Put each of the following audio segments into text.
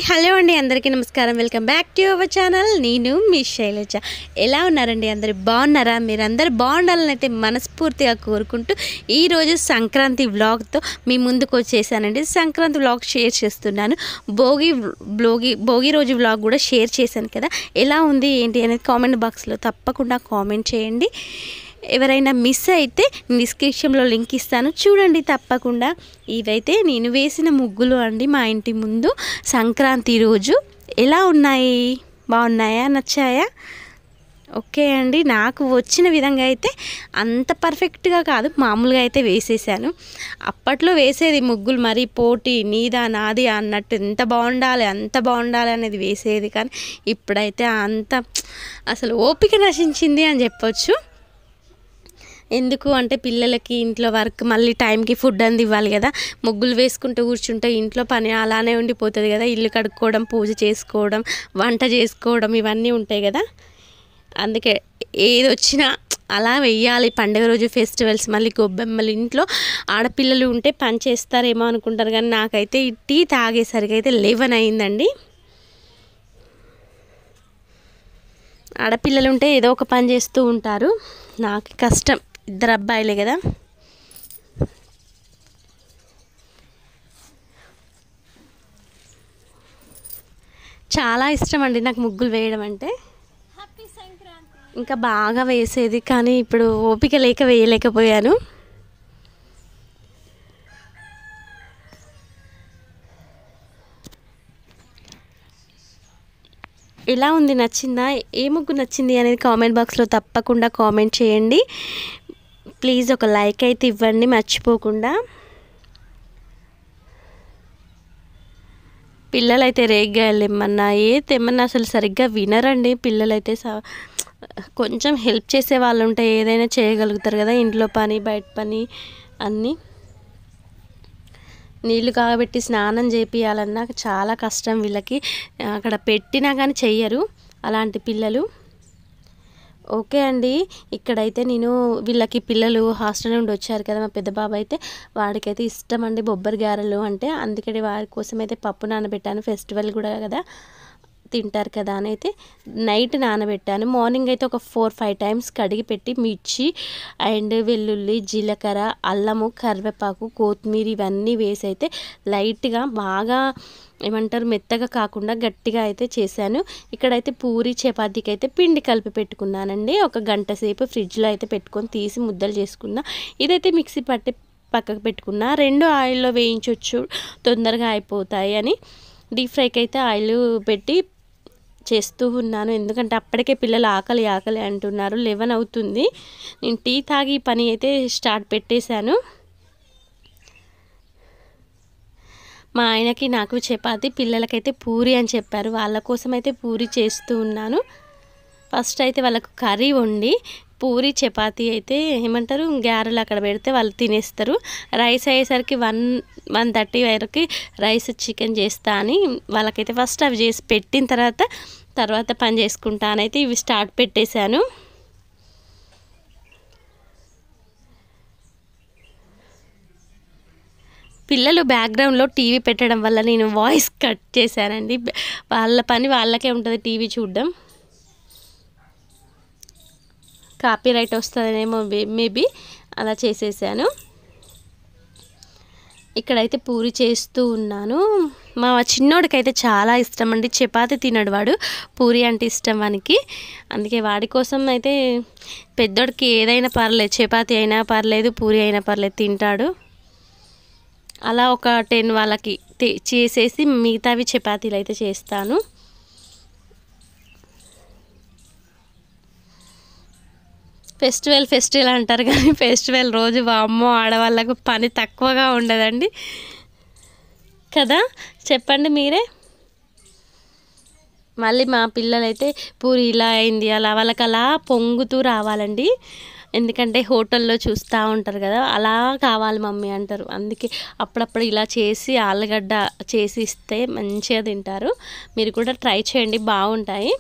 hello అండి అందరికీ నమస్కారం welcome back to our channel నేను మీ శైలజ ఎలా ఉన్నారండి అందరు బాగున్నారా మీరందరూ బాగుండాలని అయితే మనస్ఫూర్తిగా కోరుకుంటూ ఈరోజు సంక్రాంతి వ్లాగ్తో మీ ముందుకు వచ్చేసానండి సంక్రాంతి వ్లాగ్ షేర్ చేస్తున్నాను భోగి భోగి భోగి రోజు వ్లాగ్ కూడా షేర్ చేశాను కదా ఎలా ఉంది ఏంటి అనేది కామెంట్ బాక్స్లో తప్పకుండా కామెంట్ చేయండి ఎవరైనా మిస్ అయితే డిస్క్రిప్షన్లో లింక్ ఇస్తాను చూడండి తప్పకుండా ఇవైతే నేను వేసిన ముగ్గులు అండి మా ఇంటి ముందు సంక్రాంతి రోజు ఎలా ఉన్నాయి బాగున్నాయా నచ్చాయా ఓకే అండి నాకు వచ్చిన విధంగా అయితే అంత పర్ఫెక్ట్గా కాదు మామూలుగా అయితే వేసేసాను అప్పట్లో వేసేది ముగ్గులు మరి పోటీ నీదా నాది అన్నట్టు ఎంత బాగుండాలి అంత బాగుండాలి అనేది వేసేది కానీ ఇప్పుడైతే అంత అసలు ఓపిక నశించింది అని చెప్పొచ్చు ఎందుకు అంటే పిల్లలకి ఇంట్లో వర్క్ మళ్ళీ టైంకి ఫుడ్ అంది ఇవ్వాలి కదా ముగ్గులు వేసుకుంటూ కూర్చుంటే ఇంట్లో పని అలానే ఉండిపోతుంది కదా ఇల్లు కడుక్కోవడం పూజ చేసుకోవడం వంట చేసుకోవడం ఇవన్నీ ఉంటాయి కదా అందుకే ఏది వచ్చినా అలా వెయ్యాలి పండుగ రోజు ఫెస్టివల్స్ మళ్ళీ గొబ్బెమ్మలు ఇంట్లో ఆడపిల్లలు ఉంటే పని చేస్తారేమో అనుకుంటారు కానీ నాకైతే ఈ టీ తాగేసరికి అయితే లెవెన్ అయిందండి ఆడపిల్లలు ఉంటే ఏదో ఒక పని చేస్తూ ఉంటారు నాకు కష్టం ఇద్దరు అబ్బాయిలే కదా చాలా ఇష్టం అండి నాకు ముగ్గులు వేయడం అంటే ఇంకా బాగా వేసేది కానీ ఇప్పుడు ఓపిక లేక వేయలేకపోయాను ఎలా ఉంది నచ్చిందా ఏ ముగ్గు నచ్చింది అనేది కామెంట్ బాక్స్లో తప్పకుండా కామెంట్ చేయండి ప్లీజ్ ఒక లైక్ అయితే ఇవ్వండి మర్చిపోకుండా పిల్లలైతే రేగ్గాయలు తెమ్మన్నా ఏ తెమ్మన్నా అసలు సరిగ్గా వినరండి పిల్లలైతే స- కొంచెం హెల్ప్ చేసే వాళ్ళు ఉంటే ఏదైనా చేయగలుగుతారు కదా ఇంట్లో పని బయట పని అన్నీ నీళ్లు కాగబెట్టి స్నానం చేపియాలన్నా చాలా కష్టం వీళ్ళకి అక్కడ పెట్టినా కానీ చెయ్యరు అలాంటి పిల్లలు ఓకే అండి ఇక్కడైతే నేను వీళ్ళకి పిల్లలు హాస్టల్ నుండి వచ్చారు కదా మా పెద్ద బాబు అయితే వాడికైతే ఇష్టం అండి బొబ్బరి గారెలు అంటే అందుకని వారి కోసం అయితే పప్పు నానబెట్టాను ఫెస్టివల్ కూడా కదా తింటారు కదా అని అయితే నైట్ నానబెట్టాను మార్నింగ్ అయితే ఒక ఫోర్ ఫైవ్ టైమ్స్ కడిగి పెట్టి మిర్చి అండ్ వెల్లుల్లి జీలకర్ర అల్లము కరివేపాకు కొత్తిమీర ఇవన్నీ వేసి అయితే లైట్గా బాగా ఏమంటారు మెత్తగా కాకుండా గట్టిగా అయితే చేశాను ఇక్కడైతే పూరి చపాతీకి అయితే పిండి కలిపి పెట్టుకున్నానండి ఒక గంట సేపు ఫ్రిడ్జ్లో అయితే పెట్టుకొని తీసి ముద్దలు చేసుకున్నా ఇదైతే మిక్సీ పట్టి పక్కకు పెట్టుకున్నా రెండు ఆయిల్లో వేయించవచ్చు తొందరగా అయిపోతాయి అని డీప్ ఫ్రైకి అయితే ఆయిల్ పెట్టి చేస్తూ ఉన్నాను ఎందుకంటే అప్పటికే పిల్లలు ఆకలి ఆకలి అంటున్నారు లెవెన్ అవుతుంది నేను టీ తాగి ఈ పని అయితే స్టార్ట్ పెట్టేశాను మా ఆయనకి నాకు చపాతి పిల్లలకైతే పూరి అని చెప్పారు వాళ్ళ కోసం అయితే పూరి చేస్తూ ఉన్నాను ఫస్ట్ అయితే వాళ్ళకు కర్రీ వండి పూరి చపాతీ అయితే ఏమంటారు గ్యారెలు అక్కడ పెడితే వాళ్ళు తినేస్తారు రైస్ అయ్యేసరికి వన్ వన్ థర్టీ వరకు రైస్ చికెన్ చేస్తా అని వాళ్ళకైతే ఫస్ట్ అవి చేసి పెట్టిన తర్వాత తర్వాత పని చేసుకుంటానైతే ఇవి స్టార్ట్ పెట్టేశాను పిల్లలు బ్యాక్గ్రౌండ్లో టీవీ పెట్టడం వల్ల నేను వాయిస్ కట్ చేశానండి వాళ్ళ పని వాళ్ళకే ఉంటుంది టీవీ చూడడం కాపీ రైట్ వస్తుందనేమో మేబీ అలా చేసేసాను ఇక్కడైతే పూరి చేస్తూ ఉన్నాను మా చిన్నోడికైతే చాలా ఇష్టం అండి చపాతి తినడు వాడు పూరి అంటే ఇష్టం వానికి అందుకే వాడి కోసం అయితే పెద్దోడికి ఏదైనా పర్లేదు చపాతి అయినా పర్లేదు పూరి అయినా పర్లేదు తింటాడు అలా ఒక టెన్ వాళ్ళకి తే- చేసేసి మిగతావి చపాతీలు అయితే చేస్తాను ఫెస్టివల్ ఫెస్టివల్ అంటారు కానీ ఫెస్టివల్ రోజు వామ్మో ఆడవాళ్ళకు పని తక్కువగా ఉండదండి కదా చెప్పండి మీరే మళ్ళీ మా పిల్లలైతే పూరి ఇలా అయింది అలా వాళ్ళకి అలా పొంగుతూ రావాలండి ఎందుకంటే హోటల్లో చూస్తూ ఉంటారు కదా అలా కావాలి మమ్మీ అంటారు అందుకే అప్పుడప్పుడు ఇలా చేసి ఆలుగడ్డ చేసి ఇస్తే మంచిగా తింటారు మీరు కూడా ట్రై చేయండి బాగుంటాయి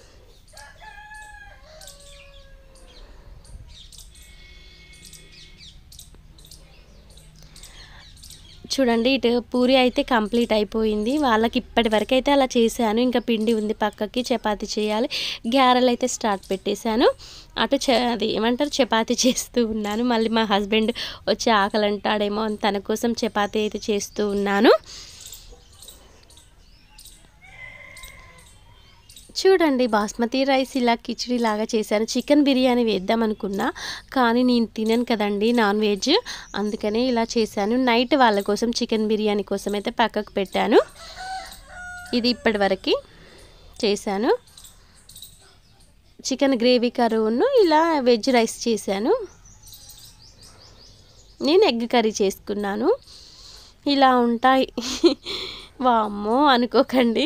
చూడండి ఇటు పూరి అయితే కంప్లీట్ అయిపోయింది వాళ్ళకి ఇప్పటి వరకు అయితే అలా చేశాను ఇంకా పిండి ఉంది పక్కకి చపాతీ చేయాలి గ్యారెలు అయితే స్టార్ట్ పెట్టేశాను అటు చ అది ఏమంటారు చపాతీ చేస్తూ ఉన్నాను మళ్ళీ మా హస్బెండ్ వచ్చి ఆకలి అంటాడేమో అని తన కోసం చపాతీ అయితే చేస్తూ ఉన్నాను చూడండి బాస్మతి రైస్ ఇలా కిచిడి లాగా చేశాను చికెన్ బిర్యానీ వేద్దాం అనుకున్నా కానీ నేను తినను కదండి నాన్ వెజ్ అందుకనే ఇలా చేశాను నైట్ వాళ్ళ కోసం చికెన్ బిర్యానీ కోసం అయితే పక్కకు పెట్టాను ఇది ఇప్పటివరకు చేశాను చికెన్ గ్రేవీ కరువును ఇలా వెజ్ రైస్ చేశాను నేను ఎగ్ కర్రీ చేసుకున్నాను ఇలా ఉంటాయి వామ్మో అనుకోకండి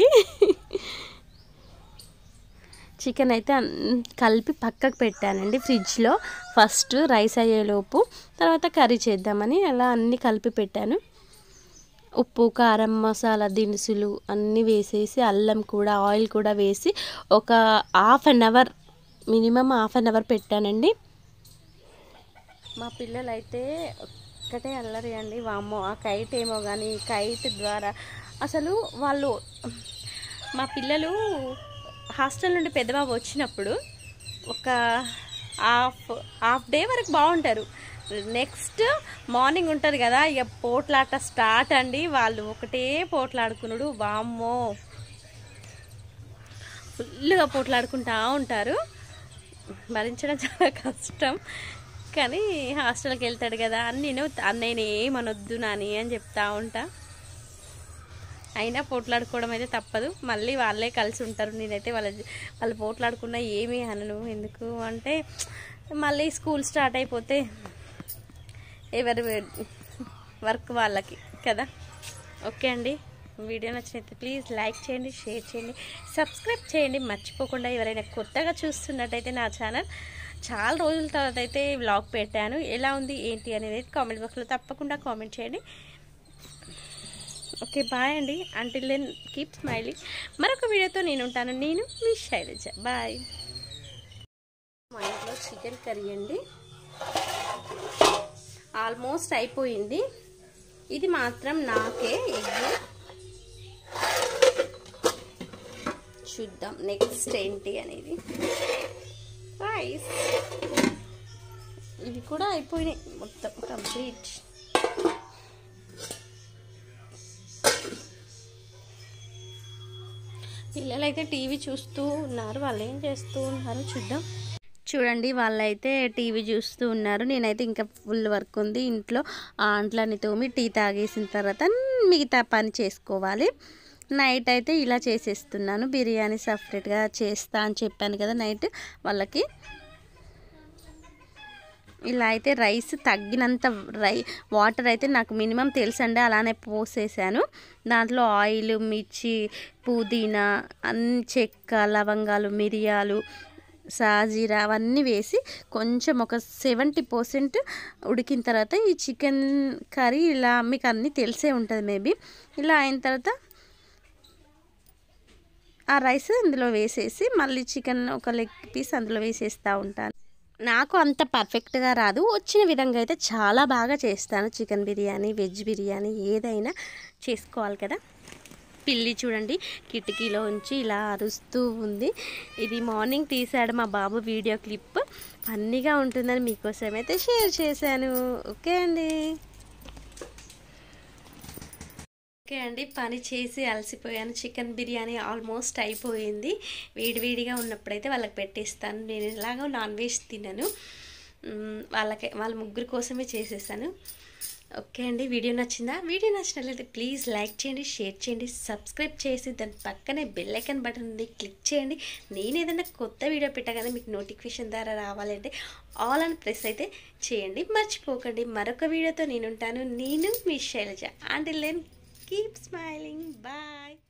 చికెన్ అయితే అన్- కలిపి పక్కకు పెట్టానండి ఫ్రిడ్జ్లో ఫస్ట్ రైస్ అయ్యేలోపు తర్వాత కర్రీ చేద్దామని అలా అన్నీ కలిపి పెట్టాను ఉప్పు కారం మసాలా దినుసులు అన్నీ వేసేసి అల్లం కూడా ఆయిల్ కూడా వేసి ఒక half an hour minimum half an hour పెట్టానండి మా పిల్లలు అయితే ఒక్కటే అల్లరి అండి వామ్మో ఆ కైట్ ఏమో కానీ కైట్ ద్వారా అసలు వాళ్ళు మా పిల్లలు హాస్టల్ నుండి పెద్దబాబు వచ్చినప్పుడు ఒక హాఫ్ హాఫ్ డే వరకు బాగుంటారు నెక్స్ట్ మార్నింగ్ ఉంటుంది కదా ఇక పోట్లాట స్టార్ట్ అండి వాళ్ళు ఒకటే పోట్లాడుకున్నాడు వామ్మో ఫుల్గా పోట్లాడుకుంటా ఉంటారు భరించడం చాలా కష్టం కానీ హాస్టల్కి వెళ్తాడు కదా అని నేను అన్నయ్యని ఏమనొద్దు నాని అని చెప్తా ఉంటా అయినా పోట్లాడుకోవడం అయితే తప్పదు మళ్ళీ వాళ్ళే కలిసి ఉంటారు నేనైతే వాళ్ళ వాళ్ళు పోట్లాడుకున్నా ఏమీ అనను ఎందుకు అంటే మళ్ళీ స్కూల్ స్టార్ట్ అయిపోతే ఎవరి వర్క్ వాళ్ళకి కదా ఓకే అండి వీడియో నచ్చినైతే ప్లీజ్ లైక్ చేయండి షేర్ చేయండి సబ్స్క్రైబ్ చేయండి మర్చిపోకుండా ఎవరైనా కొత్తగా చూస్తున్నట్టయితే నా ఛానల్ చాలా రోజుల తర్వాత అయితే వ్లాగ్ పెట్టాను ఎలా ఉంది ఏంటి అనేది కామెంట్ బాక్స్లో తప్పకుండా కామెంట్ చేయండి ఓకే బాయ్ అండి అంటిల్ దెన్ కీప్ స్మైలింగ్ మరొక వీడియోతో నేను ఉంటాను నేను మీ శైలజ బాయ్ మా ఇంట్లో చికెన్ కర్రీ అండి ఆల్మోస్ట్ అయిపోయింది ఇది మాత్రం నాకే ఎగ్ చూద్దాం నెక్స్ట్ ఏంటి అనేది రైస్ ఇవి కూడా అయిపోయినాయి మొత్తం కంప్లీట్ పిల్లలైతే టీవీ చూస్తూ ఉన్నారు వాళ్ళు ఏం చేస్తూ ఉన్నారు చూద్దాం చూడండి వాళ్ళైతే టీవీ చూస్తూ ఉన్నారు నేనైతే ఇంకా ఫుల్ వర్క్ ఉంది ఇంట్లో ఆ అంట్లని తోమి టీ తాగేసిన తర్వాత మిగతా పని చేసుకోవాలి నైట్ అయితే ఇలా చేసేస్తున్నాను బిర్యానీ సపరేట్గా చేస్తా అని చెప్పాను కదా నైట్ వాళ్ళకి ఇలా అయితే రైస్ తగ్గినంత రై వాటర్ అయితే నాకు మినిమం తెలుసండి అలానే పోసేసాను దాంట్లో ఆయిల్ మిర్చి పుదీనా అన్ని చెక్క లవంగాలు మిరియాలు సాజీరా అవన్నీ వేసి కొంచెం ఒక సెవెంటీ పర్సెంట్ ఉడికిన తర్వాత ఈ చికెన్ కర్రీ ఇలా మీకు అన్నీ తెలిసే ఉంటుంది మేబీ ఇలా అయిన తర్వాత ఆ రైస్ ఇందులో వేసేసి మళ్ళీ చికెన్ ఒక లెగ్ పీస్ అందులో వేసేస్తూ ఉంటాను నాకు అంత పర్ఫెక్ట్గా రాదు వచ్చిన విధంగా అయితే చాలా బాగా చేస్తాను చికెన్ బిర్యానీ వెజ్ బిర్యానీ ఏదైనా చేసుకోవాలి కదా పిల్లి చూడండి కిటికీలో ఉంచి ఇలా అరుస్తూ ఉంది ఇది మార్నింగ్ తీసాడు మా బాబు వీడియో క్లిప్ ఫన్నీగా ఉంటుందని మీకోసం అయితే షేర్ చేశాను ఓకే అండి ఓకే అండి పని చేసి అలసిపోయాను చికెన్ బిర్యానీ ఆల్మోస్ట్ అయిపోయింది వేడివేడిగా ఉన్నప్పుడైతే వాళ్ళకి పెట్టేస్తాను నేను ఎలాగో నాన్ వెజ్ తినను మ్, వాళ్ళకి వాళ్ళ ముగ్గురు కోసమే చేసేసాను ఓకే అండి వీడియో నచ్చిందా వీడియో నచ్చినట్లయితే ప్లీజ్ లైక్ చేయండి షేర్ చేయండి సబ్స్క్రైబ్ చేసి దాని పక్కనే బెల్ ఐకన్ బటన్ ఉంది క్లిక్ చేయండి నేను ఏదైనా కొత్త వీడియో పెట్టగానే మీకు నోటిఫికేషన్ ద్వారా రావాలంటే ఆల్ అని ప్రెస్ అయితే చేయండి మర్చిపోకండి మరొక వీడియోతో నేను ఉంటాను నేను మీ Shailaja and then keep smiling bye